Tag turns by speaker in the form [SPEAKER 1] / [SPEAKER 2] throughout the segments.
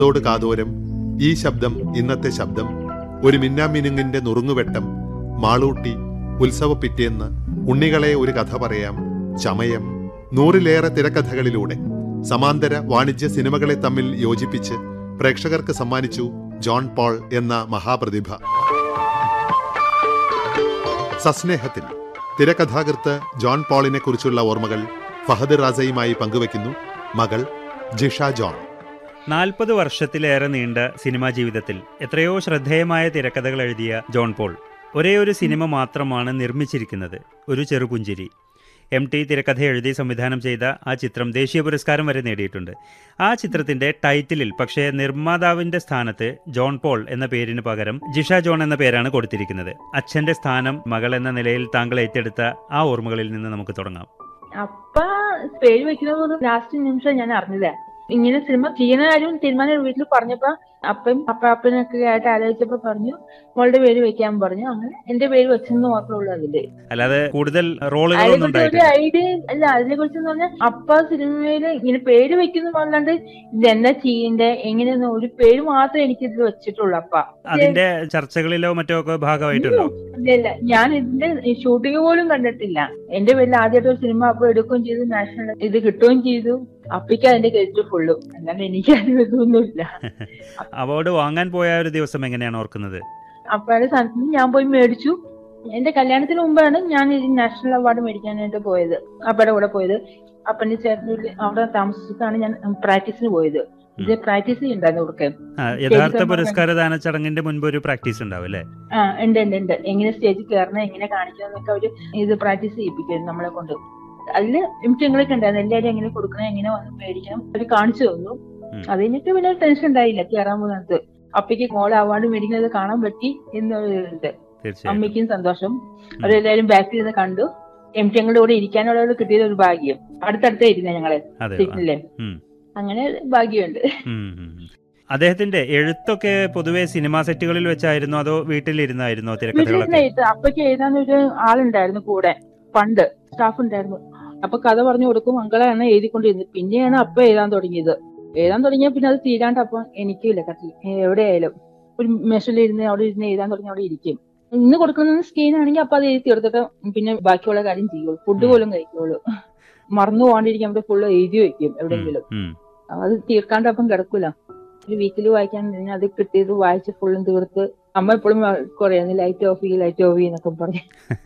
[SPEAKER 1] കാതോട് കാതോരം ഈ ശബ്ദം ഇന്നത്തെ ശബ്ദം ഒരു മിന്നാമിനുങ്ങിന്റെ നുറുങ്ങുവെട്ടം മാളൂട്ടി ഉത്സവ പിറ്റേന്ന് ഉണ്ണികളെ ഒരു കഥ പറയാം ചമയം നൂറിലേറെ തിരക്കഥകളിലൂടെ സമാന്തര വാണിജ്യ സിനിമകളെ തമ്മിൽ യോജിപ്പിച്ച് പ്രേക്ഷകർക്ക് സമ്മാനിച്ചു ജോൺ പോൾ എന്ന മഹാപ്രതിഭ സസ്നേഹത്തിൽ തിരക്കഥാകൃത്ത് ജോൺ പോളിനെ കുറിച്ചുള്ള ഓർമ്മകൾ ഫഹദ് റാസയുമായി പങ്കുവയ്ക്കുന്നു മകൾ ജിഷ ജോൺ
[SPEAKER 2] നാൽപ്പത് വർഷത്തിലേറെ നീണ്ട സിനിമാ ജീവിതത്തിൽ എത്രയോ ശ്രദ്ധേയമായ തിരക്കഥകൾ എഴുതിയ ജോൺ പോൾ ഒരേ ഒരു സിനിമ മാത്രമാണ് നിർമ്മിച്ചിരിക്കുന്നത് ഒരു ചെറുപുഞ്ചിരി എം ടി തിരക്കഥ എഴുതി സംവിധാനം ചെയ്ത ആ ചിത്രം ദേശീയ പുരസ്കാരം വരെ നേടിയിട്ടുണ്ട് ആ ചിത്രത്തിന്റെ ടൈറ്റിലിൽ പക്ഷേ നിർമ്മാതാവിന്റെ സ്ഥാനത്ത് ജോൺ പോൾ എന്ന പേരിന് പകരം ജിഷ ജോൺ എന്ന പേരാണ് കൊടുത്തിരിക്കുന്നത് അച്ഛന്റെ സ്ഥാനം മകൾ എന്ന നിലയിൽ താങ്കൾ ഏറ്റെടുത്ത ആ ഓർമ്മകളിൽ നിന്ന് നമുക്ക് തുടങ്ങാം
[SPEAKER 3] അപ്പ പേര് വെക്കുന്നത് ലാസ്റ്റ് നിമിഷം ഞാൻ അറിഞ്ഞത് ഇങ്ങനെ സിനിമ ചെയ്യുന്ന കാര്യം തീരുമാനം വീട്ടിൽ പറഞ്ഞപ്പോ അപ്പം അപ്പാപ്പനൊക്കെ ആയിട്ട് ആലോചിച്ചപ്പോ പറഞ്ഞു മോളുടെ പേര് വെക്കാൻ പറഞ്ഞു അങ്ങനെ എന്റെ പേര് വെച്ചെന്ന് മാത്രമേ ഉള്ളൂ അതില്
[SPEAKER 2] അല്ലാതെ കൂടുതൽ റോളുകളൊന്നും
[SPEAKER 3] അതിനെക്കുറിച്ച് ഒരു
[SPEAKER 2] ഉണ്ടായിട്ടില്ല
[SPEAKER 3] ഐഡിയ അല്ല അതിനെ കുറിച്ച് പറഞ്ഞാൽ അപ്പ സിനിമയില് ഇങ്ങനെ പേര് വെക്കുന്നു പറഞ്ഞാണ്ട് ഇതെന്താ ചെയ്യണ്ടേ എങ്ങനെയെന്ന് ഒരു പേര് മാത്രമേ എനിക്ക് ഇതിൽ വെച്ചിട്ടുള്ളൂ അപ്പ
[SPEAKER 2] അതിന്റെ ചർച്ചകളിലോ മറ്റോ ഒക്കെ ഭാഗമായിട്ടുണ്ടോ
[SPEAKER 3] ഇല്ല ഇല്ല ഞാൻ ഇതിന്റെ ഷൂട്ടിംഗ് പോലും കണ്ടിട്ടില്ല എന്റെ പേരിൽ ആദ്യമായിട്ട് ഒരു സിനിമ അപ്പൊ എടുക്കുകയും ചെയ്തു നാഷണൽ ഇത് കിട്ടുകയും ചെയ്തു അപ്പിക്ക് അതിന്റെ ക്രെഡിറ്റ് ഫുള്ളു അല്ലാണ്ട് എനിക്ക് അനുഭവമൊന്നുമില്ല
[SPEAKER 2] അവാർഡ് വാങ്ങാൻ പോയ ഒരു ദിവസം എങ്ങനെയാണ് ഓർക്കുന്നത്
[SPEAKER 3] അപ്പയുടെ സ്ഥാനത്ത് ഞാൻ പോയി മേടിച്ചു എന്റെ കല്യാണത്തിന് മുമ്പാണ് ഞാൻ ഈ നാഷണൽ അവാർഡ് മേടിക്കാനായിട്ട് പോയത് അപ്പയുടെ കൂടെ പോയത് അപ്പന്റെ ചേട്ടനിൽ അവിടെ താമസിച്ചിട്ടാണ് ഞാൻ പ്രാക്ടീസിന് പോയത് ഇത് പ്രാക്ടീസ് ചെയ്യണ്ടായിരുന്നു കൊടുക്കെ
[SPEAKER 2] ആ, യഥാർത്ഥ
[SPEAKER 3] സ്റ്റേജിൽ
[SPEAKER 2] പുരസ്കാരദാന ചടങ്ങിന്റെ മുൻപ് ഒരു പ്രാക്ടീസ് ഉണ്ടാവും അല്ലേ
[SPEAKER 3] ആ ഉണ്ട് ഉണ്ട് ഉണ്ട് എങ്ങനെ സ്റ്റേജിൽ കയറണം എങ്ങനെ കാണിക്കണം എന്നൊക്കെ അവര് ഇത് പ്രാക്ടീസ് ചെയ്യിപ്പിക്കും നമ്മളെ കൊണ്ട് അതില് നിമിഷങ്ങളൊക്കെ ഉണ്ടായിരുന്നു എല്ലാവരും എങ്ങനെ കൊടുക്കണം എങ്ങനെ വന്ന് മേടിക്കണം അവര് കാണിച്ചു തന്നു
[SPEAKER 2] ഉം.
[SPEAKER 3] അത് കഴിഞ്ഞിട്ട് പിന്നെ ടെൻഷൻ ഉണ്ടായില്ല കയറാൻ പോകുന്നത് അപ്പയ്ക്ക് മോളെ അവാർഡ് മേടിക്കുന്നത് കാണാൻ പറ്റി എന്നൊരു ഇത്
[SPEAKER 2] തീർച്ചയായും
[SPEAKER 3] അമ്മയ്ക്കും സന്തോഷം അവരെല്ലാരും ബാക്കിൽ നിന്ന് കണ്ടു എം ടി ഞങ്ങളുടെ കൂടെ ഇരിക്കാനുള്ള കിട്ടിയത് ഒരു ഭാഗ്യം അടുത്തടുത്തേ ഇരുന്നേ ഞങ്ങളെ
[SPEAKER 2] അതെ
[SPEAKER 3] സീറ്റില്ലേ
[SPEAKER 2] ഉം.
[SPEAKER 3] അങ്ങനെ ഭാഗ്യമുണ്ട്
[SPEAKER 2] ഉം, ഉം, ഉം. അദ്ദേഹത്തിന്റെ എഴുത്തൊക്കെ പൊതുവെ സിനിമാ സെറ്റുകളിൽ വെച്ചായിരുന്നോ അതോ വീട്ടിലിരുന്നായിരുന്നോ
[SPEAKER 3] വീട്ടിൽ
[SPEAKER 2] തിരക്കഥകളൊക്കെ
[SPEAKER 3] എഴുത്ത് അപ്പയ്ക്ക് എഴുതാൻ ഒരു ആളുണ്ടായിരുന്നു കൂടെ പണ്ട് സ്റ്റാഫ് ഉണ്ടായിരുന്നു അപ്പൊ കഥ പറഞ്ഞു കൊടുക്കും മംഗളാണ് എഴുതിക്കൊണ്ടിരുന്നത് പിന്നെയാണ് അപ്പ എഴുതാൻ തുടങ്ങിയത് എഴുതാൻ തുടങ്ങിയ പിന്നെ അത് തീരാണ്ട് അപ്പൊ എനിക്കില്ല കത്തി എവിടെയായാലും ഒരു മെഷലിരുന്ന് അവിടെ ഇരുന്ന് എഴുതാൻ തുടങ്ങി അവിടെ ഇരിക്കും ഇന്ന് കൊടുക്കുന്ന സ്കീൻ ആണെങ്കിൽ അപ്പൊ അത് എഴുതി തീർത്തിട്ട് പിന്നെ ബാക്കിയുള്ള കാര്യം ചെയ്യുള്ളൂ ഫുഡ് പോലും കഴിക്കുള്ളൂ മറന്നു പോകാണ്ടിരിക്കാൻ അവിടെ ഫുള്ള് എഴുതി വെക്കും എവിടെയെങ്കിലും
[SPEAKER 2] ഉം.
[SPEAKER 3] അത് തീർക്കാണ്ട് അപ്പം കിടക്കൂല ഒരു വീക്കിൽ വായിക്കാൻ കഴിഞ്ഞാൽ അത് കിട്ടിയത് വായിച്ച് ഫുള്ളും തീർത്ത് അമ്മ എപ്പോഴും കുറയുന്നു ലൈറ്റ് ഓഫ് ചെയ്യും ലൈറ്റ് ഓഫ് ചെയ്യുന്നൊക്കെ പറയും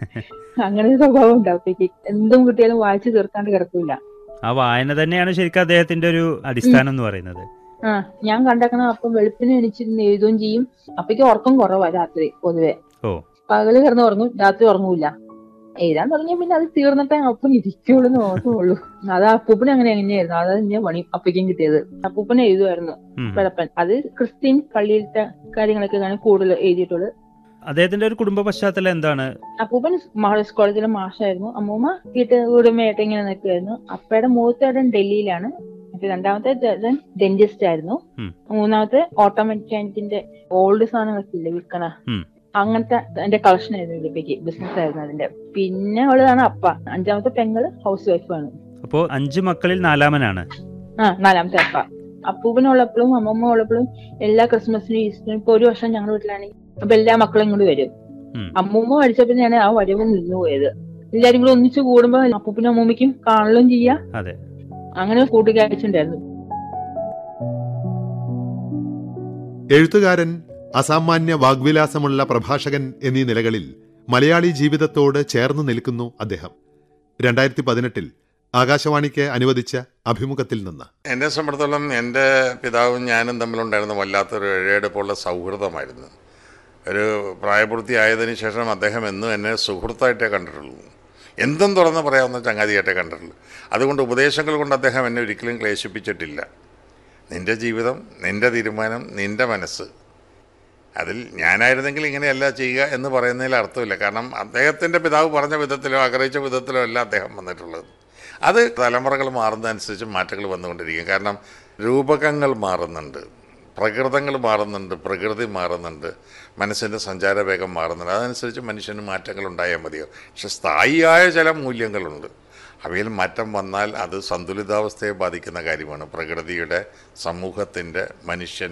[SPEAKER 3] അങ്ങനെ ഒരു സ്വഭാവം ഉണ്ടാവും എന്തും കിട്ടിയാലും വായിച്ച് തീർക്കാണ്ട് കിടക്കൂല
[SPEAKER 2] ആ വായന തന്നെയാണ് ശരിക്കും അദ്ദേഹത്തിന്റെ ഒരു അടിസ്ഥാനം എന്ന് പറയുന്നത്
[SPEAKER 3] ആ ഞാൻ കണ്ടേക്കണം അപ്പം വെളുപ്പിന് എണിച്ചിരുന്ന് എഴുതുകയും ചെയ്യും അപ്പയ്ക്ക് ഉറക്കം കുറവാ രാത്രി പൊതുവെ
[SPEAKER 2] ഓ.
[SPEAKER 3] പകല് കിടന്ന് ഉറങ്ങും രാത്രി ഉറങ്ങൂല എഴുതാൻ തുടങ്ങിയ പിന്നെ അത് തീർന്നിട്ടേ അപ്പം ഇരിക്കുള്ളൂ എന്ന് ഓർമ്മയുള്ളൂ അത് അപ്പൂപ്പന് അങ്ങനെ എങ്ങനെയായിരുന്നു അതാ ഞാൻ പണി അപ്പയ്ക്കും കിട്ടിയത് അപ്പൂപ്പനെ എഴുതുമായിരുന്നു
[SPEAKER 2] ഉം.
[SPEAKER 3] പിഴപ്പൻ അത് ക്രിസ്ത്യൻ പള്ളിയിലത്തെ കാര്യങ്ങളൊക്കെ ആണ് കൂടുതൽ എഴുതിയിട്ടുള്ളത്
[SPEAKER 2] അദ്ദേഹത്തിന്റെ ഒരു കുടുംബ പശ്ചാത്തലം എന്താണ്
[SPEAKER 3] അപ്പൂപ്പൻ മാർസ് കോളേജിലെ മാഷായിരുന്നു അമ്മൂമ്മ വീട്ട് ഉടമയായിട്ട് ഇങ്ങനെ നിൽക്കുമായിരുന്നു അപ്പയുടെ മൂത്തേടൻ ഡൽഹിയിലാണ് മറ്റേ രണ്ടാമത്തെ ചേട്ടൻ ഡെന്റിസ്റ്റ് ആയിരുന്നു
[SPEAKER 2] ഉം.
[SPEAKER 3] മൂന്നാമത്തെ ഓട്ടോമെക്കാനിക്കിന്റെ ഓൾഡ് സാധനങ്ങളൊക്കെ ഇല്ലേ വിൽക്കണ
[SPEAKER 2] ഉം.
[SPEAKER 3] അങ്ങനത്തെ അതിന്റെ കളക്ഷൻ ആയിരുന്നു ഇതിലേക്ക് ബിസിനസ് ആയിരുന്നു അതിന്റെ പിന്നെ ഉള്ളതാണ് അപ്പ അഞ്ചാമത്തെ പെങ്ങള് ഹൗസ് വൈഫാണ്
[SPEAKER 2] അപ്പോ അഞ്ചു മക്കളിൽ നാലാമനാണ്
[SPEAKER 3] ആ നാലാമത്തെ അപ്പ അപ്പൂപ്പനുള്ളപ്പോഴും അമ്മമ്മ ഉള്ളപ്പോഴും എല്ലാ ക്രിസ്മസിനും ഈസ്റ്ററിനും ഇപ്പൊ ഒരു വർഷം ഞങ്ങളുടെ വീട്ടിലാണെങ്കിൽ അപ്പൊ എല്ലാ മക്കളും ഇങ്ങോട്ട് വരും
[SPEAKER 2] ഉം.
[SPEAKER 3] അമ്മൂമ്മ മരിച്ചപ്പോഴാണ് ആ വരവ് നിന്നു പോയത് എല്ലാരും കൂടെ ഒന്നിച്ച് കൂടുമ്പോ അപ്പൂപ്പനും അമ്മൂമ്മയ്ക്കും കാണലും ചെയ്യാം
[SPEAKER 2] അതെ
[SPEAKER 3] അങ്ങനെ കൂട്ടുകാഴ്ചണ്ടായിരുന്നു
[SPEAKER 1] എഴുത്തുകാരൻ അസാമാന്യ വാഗ്വിലാസമുള്ള പ്രഭാഷകൻ എന്നീ നിലകളിൽ മലയാളി ജീവിതത്തോട് ചേർന്ന് നിൽക്കുന്നു അദ്ദേഹം രണ്ടായിരത്തി പതിനെട്ടിൽ ആകാശവാണിക്ക് അനുവദിച്ച അഭിമുഖത്തിൽ നിന്ന്
[SPEAKER 4] എന്നെ സംബന്ധിച്ചിടത്തോളം എൻ്റെ പിതാവും ഞാനും തമ്മിലുണ്ടായിരുന്ന വല്ലാത്തൊരു ഇഴയെടുപ്പുള്ള സൗഹൃദമായിരുന്നു ഒരു പ്രായപൂർത്തിയായതിനു ശേഷം അദ്ദേഹം എന്നും എന്നെ സുഹൃത്തായിട്ടേ കണ്ടിട്ടുള്ളൂ എന്തും തുറന്ന് പറയാവുന്ന ചങ്ങാതിയായിട്ടേ കണ്ടിട്ടുള്ളൂ അതുകൊണ്ട് ഉപദേശങ്ങൾ കൊണ്ട് അദ്ദേഹം എന്നെ ഒരിക്കലും ക്ലേശിപ്പിച്ചിട്ടില്ല നിൻ്റെ ജീവിതം നിൻ്റെ തീരുമാനം നിൻ്റെ മനസ്സ് അതിൽ ഞാനായിരുന്നെങ്കിൽ ഇങ്ങനെയല്ല ചെയ്യുക എന്ന് പറയുന്നതിൽ അർത്ഥമില്ല കാരണം അദ്ദേഹത്തിൻ്റെ പിതാവ് പറഞ്ഞ വിധത്തിലോ ആഗ്രഹിച്ച വിധത്തിലോ അല്ല അദ്ദേഹം വന്നിട്ടുള്ളത് അത് തലമുറകൾ മാറുന്നതനുസരിച്ച് മാറ്റങ്ങൾ വന്നുകൊണ്ടിരിക്കും കാരണം രൂപകങ്ങൾ മാറുന്നുണ്ട് പ്രകൃതങ്ങൾ മാറുന്നുണ്ട് പ്രകൃതി മാറുന്നുണ്ട് മനസ്സിൻ്റെ സഞ്ചാരവേഗം മാറുന്നുണ്ട് അതനുസരിച്ച് മനുഷ്യന് മാറ്റങ്ങൾ ഉണ്ടായാൽ മതിയോ പക്ഷെ സ്ഥായിയായ ചില മൂല്യങ്ങളുണ്ട് അവയിൽ മാറ്റം വന്നാൽ അത് സന്തുലിതാവസ്ഥയെ ബാധിക്കുന്ന കാര്യമാണ് പ്രകൃതിയുടെ സമൂഹത്തിൻ്റെ മനുഷ്യൻ